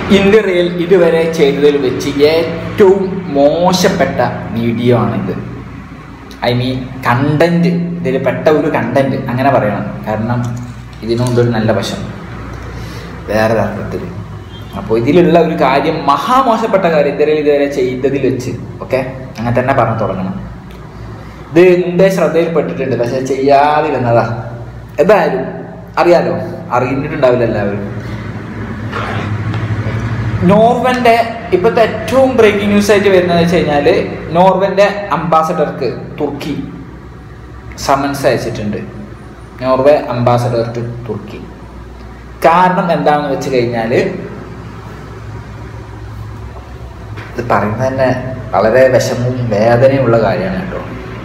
ഇന്ത്യയിൽ ഇതുവരെ ചെയ്തതിൽ വെച്ച് ഏറ്റവും മോശപ്പെട്ട വീഡിയോ ആണിത് ഐ മീൻ കണ്ടന്റ് ഇതിൽ പെട്ട ഒരു കണ്ടന്റ് അങ്ങനെ പറയണം കാരണം ഇതിനുണ്ട് ഒരു നല്ല വശം വേറെ അർത്ഥത്തിൽ അപ്പോൾ ഇതിലുള്ള ഒരു കാര്യം മഹാമോശപ്പെട്ട കാര്യം ഇന്ത്യയിൽ ഇതുവരെ ചെയ്തതിൽ വെച്ച് ഓക്കെ അങ്ങനെ തന്നെ പറഞ്ഞു തുടങ്ങണം ഇത് മുമ്പേ ശ്രദ്ധയിൽപ്പെട്ടിട്ടുണ്ട് പക്ഷെ ചെയ്യാതിരുന്നതാ എന്തായാലും അറിയാലോ അറിഞ്ഞിട്ടുണ്ടാവില്ല എല്ലാവരും നോർവന്റെ ഇപ്പോഴത്തെ ഏറ്റവും ബ്രേക്കിംഗ് ന്യൂസ് ആയിട്ട് വരുന്നത് വെച്ച് കഴിഞ്ഞാൽ നോർവന്റെ അംബാസഡർക്ക് തുർക്കി സമൻസ് അയച്ചിട്ടുണ്ട് നോർവേ അംബാസഡർ ടു തുർക്കി കാരണം എന്താണെന്ന് വെച്ച് കഴിഞ്ഞാൽ ഇത് പറയുന്നത് തന്നെ വളരെ വിഷമവും വേദനയും ഉള്ള കാര്യമാണ് കേട്ടോ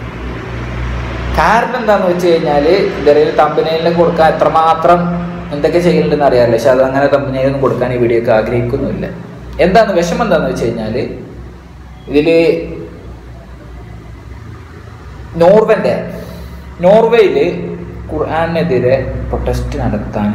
കാരണം എന്താണെന്ന് വെച്ച് കഴിഞ്ഞാൽ ഇതിൽ തമ്പനയിലിന് കൊടുക്കാൻ എത്രമാത്രം എന്തൊക്കെ ചെയ്യുന്നുണ്ടെന്ന് അറിയാമല്ലോ പക്ഷെ അത് അങ്ങനെ തമ്പനയിലൊന്നും കൊടുക്കാൻ ഈ വീഡിയോക്ക് ആഗ്രഹിക്കുന്നുമില്ല എന്താണ് വിഷമം എന്താണെന്ന് വെച്ച് കഴിഞ്ഞാൽ ഇതിൽ നോർവൻ്റെ നോർവേയിൽ ഖുർആാനെതിരെ പ്രൊട്ടസ്റ്റ് നടത്താൻ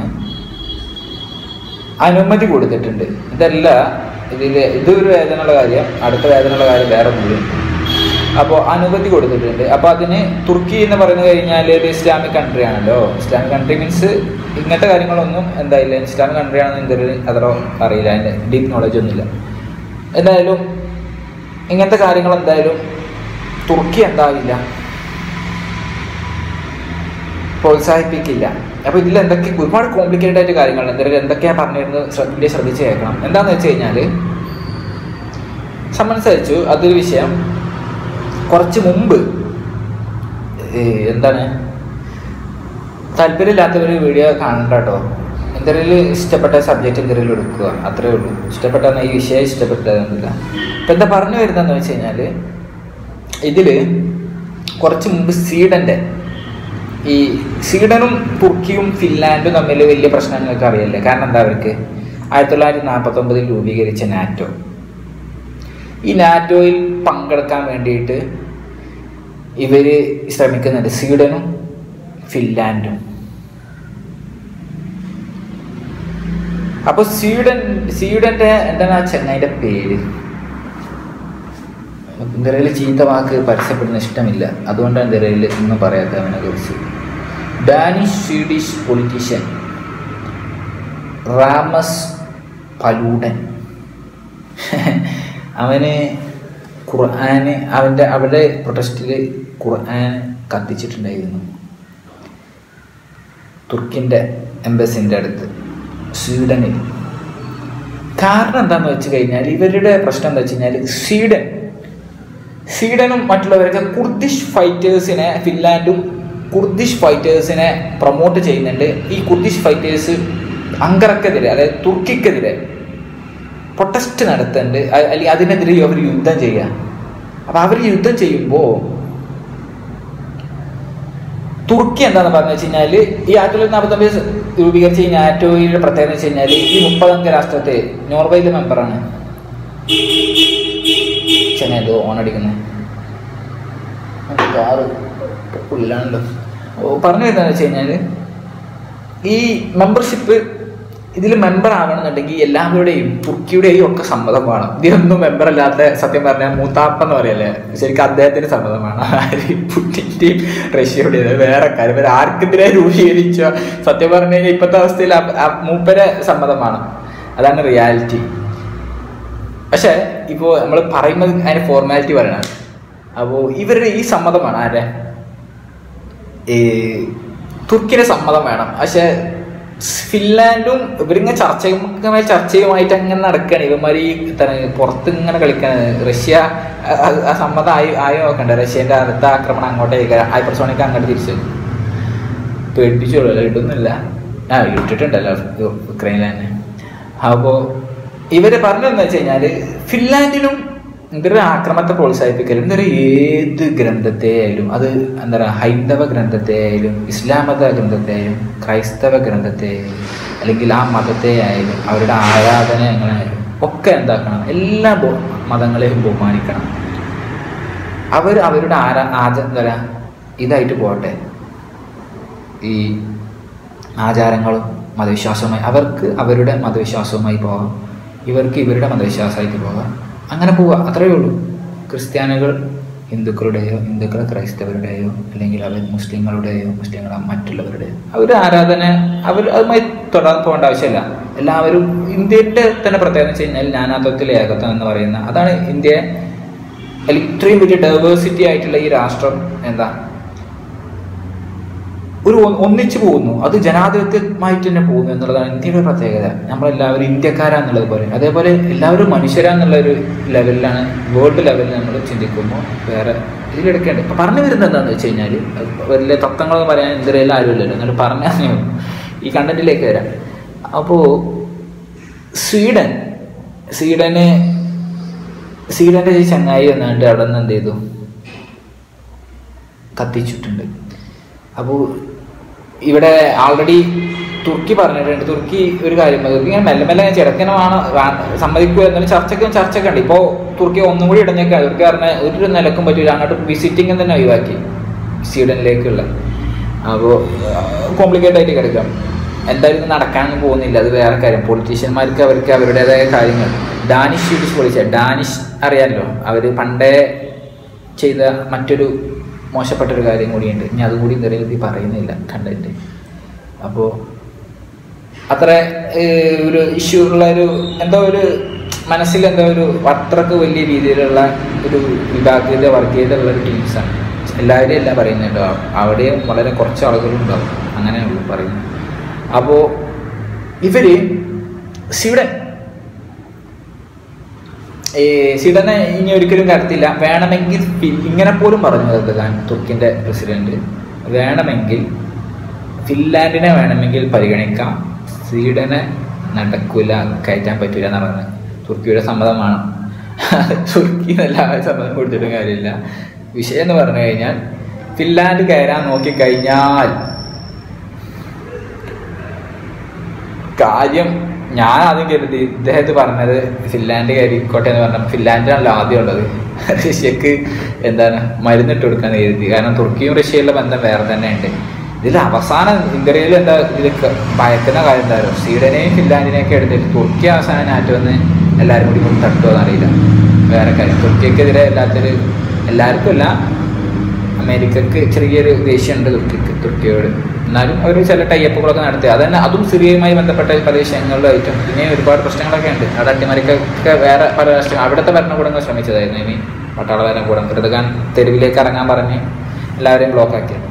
അനുമതി കൊടുത്തിട്ടുണ്ട് ഇതല്ല ഇതിൽ ഇതൊരു വേദനയുള്ള കാര്യം അടുത്ത വേദനയുള്ള കാര്യം വേറെ കൂടി അപ്പോൾ അനുമതി കൊടുത്തിട്ടുണ്ട് അപ്പോൾ അതിന് തുർക്കി എന്ന് പറഞ്ഞു കഴിഞ്ഞാൽ ഒരു ഇസ്ലാമിക് കൺട്രി ആണല്ലോ ഇസ്ലാമിക് കൺട്രി മീൻസ് ഇങ്ങനത്തെ കാര്യങ്ങളൊന്നും എന്തായില്ല ഇസ്ലാമിക് കൺട്രി ആണെന്ന് എന്തൊരു അതറോ അറിയില്ല അതിൻ്റെ ഡീപ്പ് നോളജ് ഒന്നുമില്ല എന്തായാലും ഇങ്ങനത്തെ കാര്യങ്ങൾ എന്തായാലും തുർക്കി എന്താവില്ല പ്രോത്സാഹിപ്പിക്കില്ല അപ്പോൾ ഇതിൽ എന്തൊക്കെ ഒരുപാട് കോംപ്ലിക്കേറ്റഡ് ആയിട്ട് കാര്യങ്ങളുണ്ട് എന്തായാലും എന്തൊക്കെയാണ് പറഞ്ഞിരുന്നത് ശ്രദ്ധ ശ്രദ്ധിച്ച് കേൾക്കണം എന്താണെന്ന് വെച്ച് കഴിഞ്ഞാൽ സമ്മൻസ് അയച്ചു അതൊരു വിഷയം കുറച്ച് മുമ്പ് ഈ എന്താണ് താല്പര്യമില്ലാത്തവർ വീഡിയോ കാണണ്ട കേട്ടോ എന്തെങ്കിലും ഇഷ്ടപ്പെട്ട സബ്ജക്റ്റ് എന്തെങ്കിലും എടുക്കുക അത്രേ ഉള്ളൂ ഇഷ്ടപ്പെട്ട ഈ വിഷയം ഇഷ്ടപ്പെട്ടതൊന്നുമില്ല ഇപ്പം എന്താ പറഞ്ഞു വരുന്നതെന്ന് വെച്ച് കഴിഞ്ഞാൽ ഇതിൽ കുറച്ച് മുമ്പ് സ്വീഡൻ്റെ ഈ സ്വീഡനും തുർക്കിയും ഫിൻലാൻഡും തമ്മിൽ വലിയ പ്രശ്നങ്ങൾക്ക് അറിയില്ലേ കാരണം എന്താ അവർക്ക് ആയിരത്തി തൊള്ളായിരത്തി നാൽപ്പത്തൊമ്പതിൽ രൂപീകരിച്ച നാറ്റോ ഈ നാറ്റോയിൽ പങ്കെടുക്കാൻ വേണ്ടിയിട്ട് ഇവർ ശ്രമിക്കുന്നുണ്ട് സ്വീഡനും ഫിൻലാൻഡും അപ്പോൾ സ്വീഡൻ സ്വീഡൻ്റെ എന്താണ് ആ ചെന്നൈൻ്റെ പേര് ഇന്ത്യയിൽ ചീത്ത വാക്ക് പരസ്യപ്പെടുന്ന ഇഷ്ടമില്ല അതുകൊണ്ടാണ് ഇന്ത്യയിൽ ഒന്നും പറയാത്ത അവനെ കുറിച്ച് Danish Swedish politician Rasmus Paludan അവന് ഖുർആന് അവൻ്റെ അവിടെ പ്രൊട്ടസ്റ്റിൽ ഖുർആൻ കത്തിച്ചിട്ടുണ്ടായിരുന്നു തുർക്കിൻ്റെ എംബസിൻ്റെ അടുത്ത് സ്വീഡനിൽ കാരണം എന്താണെന്ന് വെച്ച് കഴിഞ്ഞാൽ ഇവരുടെ പ്രശ്നം എന്താ വെച്ച് കഴിഞ്ഞാൽ സ്വീഡൻ സ്വീഡനും മറ്റുള്ളവരൊക്കെ കുർദിഷ് ഫൈറ്റേഴ്സിനെ ഫിൻലാൻഡും കുർദിഷ് ഫൈറ്റേഴ്സിനെ പ്രൊമോട്ട് ചെയ്യുന്നുണ്ട് ഈ കുർദിഷ് ഫൈറ്റേഴ്സ് അങ്കറക്കെതിരെ അതായത് തുർക്കിക്കെതിരെ പ്രൊട്ടസ്റ്റ് നടത്തുന്നുണ്ട് അല്ലെങ്കിൽ അതിനെതിരെ അവർ യുദ്ധം ചെയ്യുക അപ്പം അവർ യുദ്ധം ചെയ്യുമ്പോൾ തുർക്കി എന്താണെന്ന് പറഞ്ഞു വെച്ച് കഴിഞ്ഞാൽ ഈ ആയിരത്തി തൊള്ളായിരത്തി നാൽപ്പത്തൊമ്പത് രൂപീകരിച്ച ഈ നാറ്റോയുടെ പ്രത്യേകത വെച്ച് കഴിഞ്ഞാൽ ഈ മുപ്പതംഗ രാഷ്ട്രത്തെ നോർവേയിലെ മെമ്പറാണ് ചെന്നൈ ഓണടിക്കുന്നത് കാറ് ഉള്ളിലാണല്ലോ ഓ പറഞ്ഞു വരുന്നതെന്ന് വെച്ച് കഴിഞ്ഞാൽ ഈ മെമ്പർഷിപ്പ് ഇതിൽ മെമ്പർ ആവണമെന്നുണ്ടെങ്കിൽ എല്ലാവരുടെയും തുർക്കിയുടെയും ഒക്കെ സമ്മതം വേണം ഇതിലൊന്നും മെമ്പർ അല്ലാത്ത സത്യം പറഞ്ഞാൽ മൂത്താപ്പ എന്ന് പറയല്ലേ ശരിക്കും അദ്ദേഹത്തിന് സമ്മതം വേണം ആര് പുട്ടിൻ്റെയും റഷ്യയുടെയും വേറെ കാര്യം ഇവർ ആർക്കെതിരെ രൂപീകരിച്ച സത്യം പറഞ്ഞു കഴിഞ്ഞാൽ ഇപ്പോഴത്തെ അവസ്ഥയിൽ മൂപ്പരെ സമ്മതം വേണം അതാണ് റിയാലിറ്റി പക്ഷേ ഇപ്പോൾ നമ്മൾ പറയുന്നത് അതിന് ഫോർമാലിറ്റി പറയണം അപ്പോൾ ഇവരുടെ ഈ സമ്മതമാണ് ആരെ ഈ തുർക്കിയുടെ സമ്മതം വേണം പക്ഷെ ഫിൻലാൻഡും ഇവരിങ്ങനെ ചർച്ചയുമായി ചർച്ചയുമായിട്ട് അങ്ങനെ നടക്കുകയാണ് ഇവന്മാർ ഈ പുറത്ത് ഇങ്ങനെ കളിക്കാണ് റഷ്യ ആ സമ്മതം ആയി ആയി നോക്കണ്ട റഷ്യൻ്റെ അടുത്ത ആക്രമണം അങ്ങോട്ടേക്ക് ഹൈപ്പർസോണിക്ക് അങ്ങോട്ട് തിരിച്ചു പേടിപ്പിച്ചോളൂ ഇടുന്നില്ല ആ ഇട്ടിട്ടുണ്ടല്ലോ ഉക്രൈനിൽ തന്നെ അപ്പോൾ ഇവര് പറഞ്ഞതെന്ന് വെച്ച് കഴിഞ്ഞാൽ ഫിൻലാൻഡിലും ഇവരുടെ ആക്രമണത്തെ പ്രോത്സാഹിപ്പിക്കലും ഇവര് ഏത് ഗ്രന്ഥത്തെ ആയാലും അത് എന്താ പറയുക ഹൈന്ദവ ഗ്രന്ഥത്തെ ആയാലും ഇസ്ലാം മത ഗ്രന്ഥത്തെ ആയാലും ക്രൈസ്തവ ഗ്രന്ഥത്തെ ആയാലും അല്ലെങ്കിൽ ആ മതത്തെ ആയാലും അവരുടെ ആരാധനകളായാലും ഒക്കെ എന്താക്കണം എല്ലാ മതങ്ങളെയും ബഹുമാനിക്കണം അവർ അവരുടെ ആരാ ആച എന്താ പറയുക ഇതായിട്ട് പോകട്ടെ ഈ ആചാരങ്ങളും മതവിശ്വാസവുമായി അവർക്ക് അവരുടെ മതവിശ്വാസവുമായി പോകാം ഇവർക്ക് ഇവരുടെ മതവിശ്വാസമായിട്ട് പോകാം അങ്ങനെ പോവുക അത്രയേ ഉള്ളൂ ക്രിസ്ത്യാനികൾ ഹിന്ദുക്കളുടെയോ ഹിന്ദുക്കൾ ക്രൈസ്തവരുടെയോ അല്ലെങ്കിൽ അവർ മുസ്ലിങ്ങളുടെയോ മുസ്ലിങ്ങൾ മറ്റുള്ളവരുടെയോ അവർ ആരാധന അവർ അതുമായി തൊടാൻ പോകേണ്ട ആവശ്യമില്ല എല്ലാവരും ഇന്ത്യയുടെ തന്നെ പ്രത്യേകത എന്ന് വെച്ച് കഴിഞ്ഞാൽ നാനാത്വത്തിൽ ഏകത്വം എന്ന് പറയുന്ന അതാണ് ഇന്ത്യ അല്ലെങ്കിൽ ഇത്രയും വലിയ ഡൈവേഴ്സിറ്റി ആയിട്ടുള്ള ഈ രാഷ്ട്രം എന്താ ഒരു ഒ- ഒന്നിച്ചു പോകുന്നു അത് ജനാധിപത്യമായിട്ട് തന്നെ പോകുന്നു എന്നുള്ളതാണ് ഇന്ത്യയുടെ പ്രത്യേകത നമ്മളെല്ലാവരും ഇന്ത്യക്കാരാന്നുള്ളത് പോലെ അതേപോലെ എല്ലാവരും മനുഷ്യരാന്നുള്ള ഒരു ലെവലിലാണ് വേൾഡ് ലെവലിൽ നമ്മൾ ചിന്തിക്കുമ്പോൾ വേറെ ഇതിലെടുക്കേണ്ടത് ഇപ്പം പറഞ്ഞു വരുന്നത് എന്താണെന്ന് വെച്ച് കഴിഞ്ഞാൽ വലിയ തത്വങ്ങളൊന്നും പറയാൻ ഇന്ത്യയിൽ ആരുമില്ലല്ലോ എന്നാലും പറഞ്ഞു ഈ കണ്ടന്റിലേക്ക് വരാം അപ്പോൾ സ്വീഡൻ സ്വീഡന് സ്വീഡൻ്റെ ഈ ചങ്ങായി വന്നിട്ട് അവിടെ നിന്ന് എന്ത് ചെയ്തു കത്തിച്ചിട്ടുണ്ട് അപ്പോൾ ഇവിടെ ആൾറെഡി തുർക്കി പറഞ്ഞിട്ടുണ്ട് തുർക്കി ഒരു കാര്യം തുർക്കി ഇങ്ങനെ മെല്ലെ മെല്ലെ ചിടക്കനമാണ് സമ്മതിക്കുക എന്നാലും ചർച്ചയ്ക്കും ചർച്ചയൊക്കെ ഉണ്ട് ഇപ്പോൾ തുർക്കി ഒന്നും കൂടി ഇടഞ്ഞേക്കാ തുർക്കി പറഞ്ഞ ഒരു നിലക്കും പറ്റില്ല അങ്ങോട്ട് വിസിറ്റിംഗ് തന്നെ ഒഴിവാക്കി സ്വീഡനിലേക്കുള്ള അപ്പോൾ കോംപ്ലിക്കേറ്റ് ആയിട്ട് കിടക്കാം എന്തായാലും ഇത് നടക്കാനൊന്നും പോകുന്നില്ല അത് വേറെ കാര്യം പൊളിറ്റീഷ്യന്മാർക്ക് അവർക്ക് അവരുടേതായ കാര്യങ്ങൾ ഡാനിഷ് സ്വീഡിഷ് പൊളിച്ച ഡാനിഷ് അറിയാമല്ലോ അവർ പണ്ടേ ചെയ്ത മറ്റൊരു മോശപ്പെട്ടൊരു കാര്യം കൂടിയുണ്ട് ഇനി അതുകൂടി നിരവധി പറയുന്നില്ല കണ്ടന്റ് അപ്പോൾ അത്ര ഏഹ്, ഒരു ഇഷ്യൂ ഉള്ള ഒരു എന്തോ ഒരു മനസ്സിൽ എന്തോ ഒരു അത്രക്ക് വലിയ രീതിയിലുള്ള ഒരു വിഭാഗീയത വർഗീയത ഉള്ള ഒരു ടീംസാണ് എല്ലാവരും എല്ലാം പറയുന്നുണ്ടോ അവിടെയും വളരെ കുറച്ച് ആളുകളുണ്ടാവും അങ്ങനെയുള്ളൂ പറയുന്നത് അപ്പോൾ ഇവര് സ്വീഡൻ ഈ സ്വീഡനെ ഇനി ഒരിക്കലും കടത്തില്ല വേണമെങ്കിൽ ഫി- ഇങ്ങനെ പോലും പറഞ്ഞു എർദോഗാൻ തുർക്കിൻ്റെ പ്രസിഡന്റ് വേണമെങ്കിൽ ഫിൻലാൻഡിനെ വേണമെങ്കിൽ പരിഗണിക്കാം സ്വീഡനെ നടക്കൂല കയറ്റാൻ പറ്റൂല എന്നാണ് പറഞ്ഞത് തുർക്കിയുടെ സമ്മതമാണ് തുർക്കി എല്ലാവരും സമ്മതം കൊടുത്തിട്ടും കാര്യമില്ല വിഷയം എന്ന് പറഞ്ഞു കഴിഞ്ഞാൽ ഫിൻലാൻഡ് കയറാൻ നോക്കിക്കഴിഞ്ഞാൽ കാര്യം ഞാൻ ആദ്യം കരുതി ഇദ്ദേഹത്തെ പറഞ്ഞത് ഫിൻലാൻഡ് കയറിക്കോട്ടെ എന്ന് പറഞ്ഞപ്പോൾ ഫിൻലാൻഡിനാണല്ലോ ആദ്യം ഉള്ളത് റഷ്യക്ക് എന്താണ് മരുന്നിട്ട് കൊടുക്കാൻ കരുതി കാരണം തുർക്കിയും റഷ്യയുള്ള ബന്ധം വേറെ തന്നെ ഉണ്ട് ഇതിൽ അവസാനം ഇന്ത്യയിൽ എന്താ ഇതിൽ ക- ഭയക്കുന്ന കാര്യം എന്താ പറയുക സ്വീഡനെയും ഫിൻലാൻഡിനെയും ഒക്കെ എടുത്തിട്ട് തുർക്കി അവസാനം നാറ്റ് വന്ന് എല്ലാവരും കൂടി കൊണ്ട് തട്ടുമോ എന്നറിയില്ല വേറെ കാര്യം തുർക്കിക്കെതിരെ എല്ലാത്തിലും എല്ലാവർക്കും അല്ല അമേരിക്കക്ക് ചെറിയൊരു ദേഷ്യമുണ്ട് തുർക്കിക്ക് തുർക്കിയോട് എന്നാലും അവർ ചില ടൈപ്പുകളൊക്കെ നടത്തി അതന്നെ അതും സിറിയയുമായി ബന്ധപ്പെട്ട പല വിഷയങ്ങളിലായിട്ടും പിന്നെ ഒരുപാട് പ്രശ്നങ്ങളൊക്കെ ഉണ്ട് അവിടെ അട്ടിമറിക്കൊക്കെ വേറെ പല രാഷ്ട്രങ്ങൾ അവിടുത്തെ ഭരണകൂടങ്ങൾ ശ്രമിച്ചതായിരുന്നു ഇനി പട്ടാള ഭരണകൂടം എർദോഗാൻ തെരുവിലേക്ക് ഇറങ്ങാൻ പറഞ്ഞ് എല്ലാവരെയും ബ്ലോക്ക് ആക്കിയത്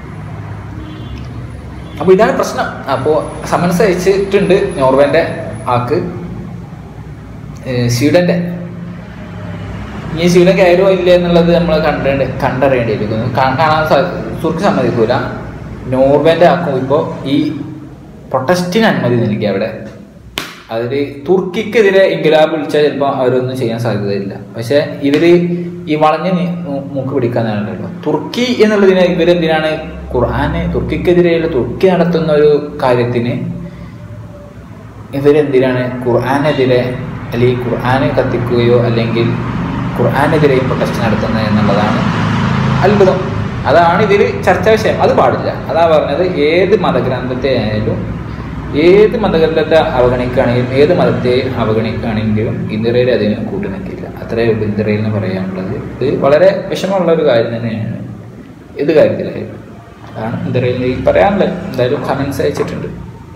അപ്പോൾ ഇതാണ് പ്രശ്നം അപ്പോൾ സമൻസ് അയച്ചിട്ടുണ്ട് നോർവേൻ്റെ ആക്ക് ഏഹ് സ്വീഡൻ്റെ ഇനി സ്വീഡൻ കയറുമോ ഇല്ല എന്നുള്ളത് നമ്മൾ കണ്ട കണ്ടറിയേണ്ടിയിരിക്കുന്നു കാ- കാണാൻ സാ- തുർക്കി സമ്മതിക്കൂല നോർവേൻ്റെ ആക്കും ഇപ്പോൾ ഈ പ്രൊട്ടസ്റ്റിന് അനുമതി നൽകി അവിടെ അതിൽ തുർക്കിക്കെതിരെ ഇൻഗലാബ് വിളിച്ചാൽ ചിലപ്പോൾ അവരൊന്നും ചെയ്യാൻ സാധ്യതയില്ല പക്ഷേ ഇവര് ഈ വളഞ്ഞ് നി- മൂ- മൂക്ക് പിടിക്കാന്നുണ്ടല്ലോ തുർക്കി എന്നുള്ളതിന് ഇവരെന്തിനാണ് ഖുർആന് തുർക്കിക്കെതിരെയുള്ള തുർക്കി നടത്തുന്ന ഒരു കാര്യത്തിന് ഇവരെന്തിനാണ് ഖുർആാനെതിരെ അല്ലെങ്കിൽ ഖുർആന് കത്തിക്കുകയോ അല്ലെങ്കിൽ ഖുർആാനെതിരെയും പ്രൊട്ടസ്റ്റ് നടത്തുന്നത് എന്നുള്ളതാണ് അത്ഭുതം അതാണ് ഇതിൽ ചർച്ചാ വിഷയം അത് പാടില്ല അതാ പറഞ്ഞത് ഏത് മതഗ്രന്ഥത്തെ ആയാലും ഏത് മതഗ്രന്ഥത്തെ അവഗണിക്കുകയാണെങ്കിലും ഏത് മതത്തെ അവഗണിക്കുകയാണെങ്കിലും ഇന്ത്യയിൽ അതിന് കൂട്ടു നിൽക്കില്ല അത്രയേ ഉള്ളൂ ഇന്ത്യയിൽ എന്ന് പറയാനുള്ളത് ഇത് വളരെ വിഷമമുള്ള ഒരു കാര്യം തന്നെയാണ് ഇത് കാര്യത്തിലായാലും അതാണ് ഇന്ത്യയിൽ ഈ പറയാനുള്ളത് എന്തായാലും കമൻസ് അയച്ചിട്ടുണ്ട്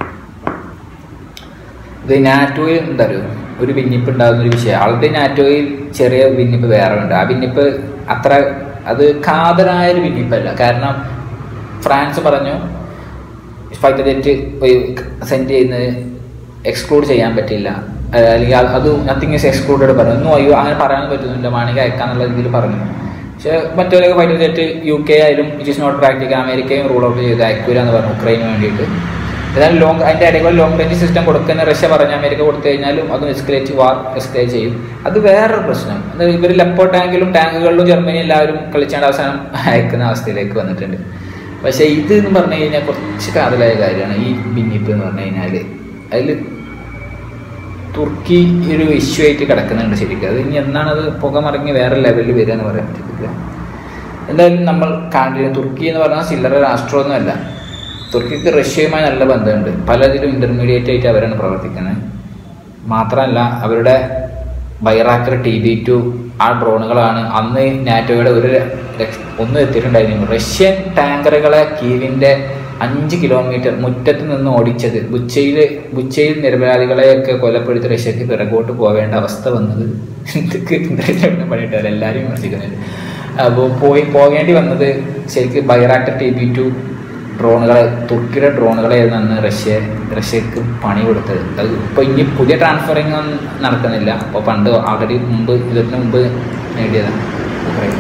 ഇത് നാറ്റോയിൽ എന്താ പറയുക ഒരു ഭിന്നിപ്പ് ഉണ്ടാകുന്ന ഒരു വിഷയം ആളുടെ നാറ്റോയിൽ ചെറിയ ഭിന്നിപ്പ് വേറെ ഉണ്ട് ആ ഭിന്നിപ്പ് അത്ര അത് കാതലായ ഒരു ഭിന്നിപ്പല്ല കാരണം ഫ്രാൻസ് പറഞ്ഞു ഫൈറ്റർ ജെറ്റ് സെൻഡ് ചെയ്യുന്നത് എക്സ്ക്ലൂഡ് ചെയ്യാൻ പറ്റില്ല അഹ് അല്ലെങ്കിൽ അത് അത് നത്തിങ് ഇസ് എക്സ്ക്ലൂഡഡ് പറഞ്ഞു ഒന്നും അയ്യോ അങ്ങനെ പറയാൻ പറ്റുന്നില്ല മാണിക അയക്കാന്നുള്ള രീതിയിൽ പറഞ്ഞു പക്ഷേ മറ്റൊരു ഫൈറ്റർ ജെറ്റ് യു കെ ആയാലും ഇറ്റ് ഇസ് നോട്ട് പ്രാക്ടിക്കൽ അമേരിക്കയും റൂൾ ഔട്ട് ചെയ്ത് അയക്കൂല എന്ന് പറഞ്ഞു ഉക്രൈന് വേണ്ടിയിട്ട് ഏതായാലും ലോങ് അതിൻ്റെ ഇടയിൽ ലോങ് റേഞ്ച് സിസ്റ്റം കൊടുക്കുന്ന റഷ്യ പറഞ്ഞ അമേരിക്ക കൊടുത്തു കഴിഞ്ഞാലും അതും എസ്കലേറ്റ് വാർ എസ്കലേറ്റ് ചെയ്യും അത് വേറൊരു പ്രശ്നം ഇവർ ലെപ്പോ ടാങ്കിലും ടാങ്കുകളിലും ജർമ്മനി എല്ലാവരും കളിച്ചാണ്ട് അവസാനം അയക്കുന്ന അവസ്ഥയിലേക്ക് വന്നിട്ടുണ്ട് പക്ഷേ ഇത് എന്ന് പറഞ്ഞു കഴിഞ്ഞാൽ കുറച്ച് കാതലായ കാര്യമാണ് ഈ ഭിന്നിപ്പ് എന്ന് പറഞ്ഞു കഴിഞ്ഞാൽ അതിൽ തുർക്കി ഒരു ഇഷ്യൂ ആയിട്ട് കിടക്കുന്നുണ്ട് ശരിക്കും അത് ഇനി എന്നാണ് അത് പുക മറിഞ്ഞ് വേറെ ലെവലിൽ വരിക എന്ന് പറയാൻ പറ്റത്തില്ല എന്തായാലും നമ്മൾ കാണില്ല തുർക്കി എന്ന് പറഞ്ഞാൽ ചില്ലറ മാത്രമല്ല അവരുടെ ബൈറാക്കർ ടി ബി ടു ആ ഡ്രോണുകളാണ് അന്ന് നാറ്റോയുടെ ഒരു രക്ഷ- ഒന്നും എത്തിയിട്ടുണ്ടായിരുന്നു റഷ്യൻ ടാങ്കറുകളെ കീവിൻ്റെ അഞ്ച് കിലോമീറ്റർ മുറ്റത്ത് നിന്ന് ഓടിച്ചത് ബുച്ചയിൽ ബുച്ചയിൽ നിരപരാധികളെയൊക്കെ കൊലപ്പെടുത്തി റഷ്യക്ക് പിറകോട്ട് പോവേണ്ട അവസ്ഥ വന്നത് ഇതൊക്കെ എന്തെങ്കിലും പണിയിട്ടാണ് എല്ലാവരും വിമർശിക്കുന്നത് അപ്പോൾ പോയി പോകേണ്ടി വന്നത് ശരിക്കും ബൈറാക്ടർ ടി ബി ടു ഡ്രോണുകളെ തുർക്കിയുടെ ഡ്രോണുകളായിരുന്നു അന്ന് റഷ്യ റഷ്യക്ക് പണി കൊടുത്തത് അത് ഇപ്പോൾ ഇനി പുതിയ ട്രാൻസ്ഫറിങ് ഒന്നും നടക്കുന്നില്ല അപ്പോൾ പണ്ട് ആൾറെഡി മുമ്പ് ഇതിന് മുമ്പ് നേടിയതാണ് ഉക്രൈൻ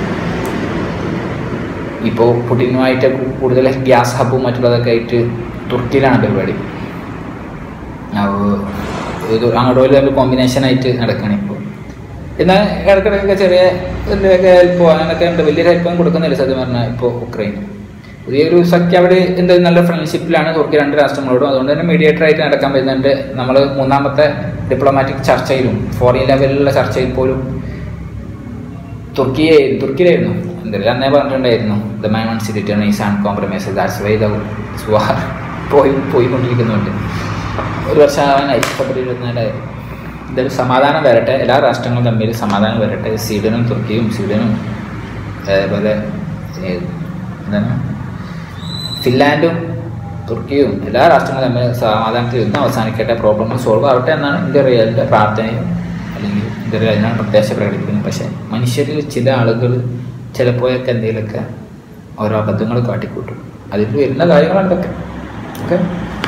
ഇപ്പോൾ പുടിനുമായിട്ട് കൂടുതൽ ഗ്യാസ് ഹബും മറ്റുള്ളതൊക്കെ ആയിട്ട് തുർക്കിയിലാണ് പരിപാടി അപ്പോൾ ഇത് അങ്ങോട്ടും ഒരു തമ്മിൽ കോമ്പിനേഷൻ ആയിട്ട് നടക്കുകയാണ് ഇപ്പോൾ എന്നാൽ ഇടയ്ക്കിടയ്ക്കൊക്കെ ചെറിയ എന്തെങ്കിലുമൊക്കെ ഹെൽപ്പോ അങ്ങനെയൊക്കെ ഉണ്ട് വലിയൊരു ഹെൽപ്പൊന്നും കൊടുക്കുന്നില്ല സത്യം പറഞ്ഞാൽ ഇപ്പോൾ ഉക്രൈൻ പുതിയൊരു സഖ്യ അവിടെ എന്താ നല്ല ഫ്രണ്ട്ഷിപ്പിലാണ് തുർക്കി രണ്ട് രാഷ്ട്രങ്ങളോടും അതുകൊണ്ട് തന്നെ മീഡിയേറ്റർ ആയിട്ട് നടക്കാൻ പറ്റുന്നുണ്ട് നമ്മൾ മൂന്നാമത്തെ ഡിപ്ലോമാറ്റിക് ചർച്ചയിലും ഫോറിൻ ലെവലിലുള്ള ചർച്ചയിൽ പോലും തുർക്കിയെ തുർക്കിയിലായിരുന്നു എന്തായാലും അന്നേ പറഞ്ഞിട്ടുണ്ടായിരുന്നു the my one see return is and compromise that's why the സുഹാർ പോയി പോയിക്കൊണ്ടിരിക്കുന്നുണ്ട് ഒരു വർഷം ആവാനായി ഫെബ്രുവരി ഇരുപത്തിനാലായിരുന്നു ഇതൊരു സമാധാനം വരട്ടെ എല്ലാ രാഷ്ട്രങ്ങളും തമ്മിൽ സമാധാനം വരട്ടെ സ്വീഡനും തുർക്കിയും സ്വീഡനും അതേപോലെ ഏ, എന്താണ് ഫിൻലാൻഡും തുർക്കിയും എല്ലാ രാഷ്ട്രങ്ങളും തമ്മിൽ സമാധാനത്തിൽ യുദ്ധം അവസാനിക്കട്ടെ പ്രോബ്ലം സോൾവ് ആവട്ടെ എന്നാണ് എൻ്റെ റിയലിൻ്റെ പ്രാർത്ഥനയും അല്ലെങ്കിൽ എൻ്റെ ഒരു അതിനാണ് പ്രത്യാശ പ്രകടിപ്പിക്കുന്നത് പക്ഷേ മനുഷ്യരിൽ ചില ആളുകൾ ചിലപ്പോഴൊക്കെ എന്തെങ്കിലുമൊക്കെ ഓരോ അബദ്ധങ്ങൾ കാട്ടിക്കൂട്ടും അതിൽ വരുന്ന കാര്യങ്ങളാണ് ഇതൊക്കെ ഓക്കെ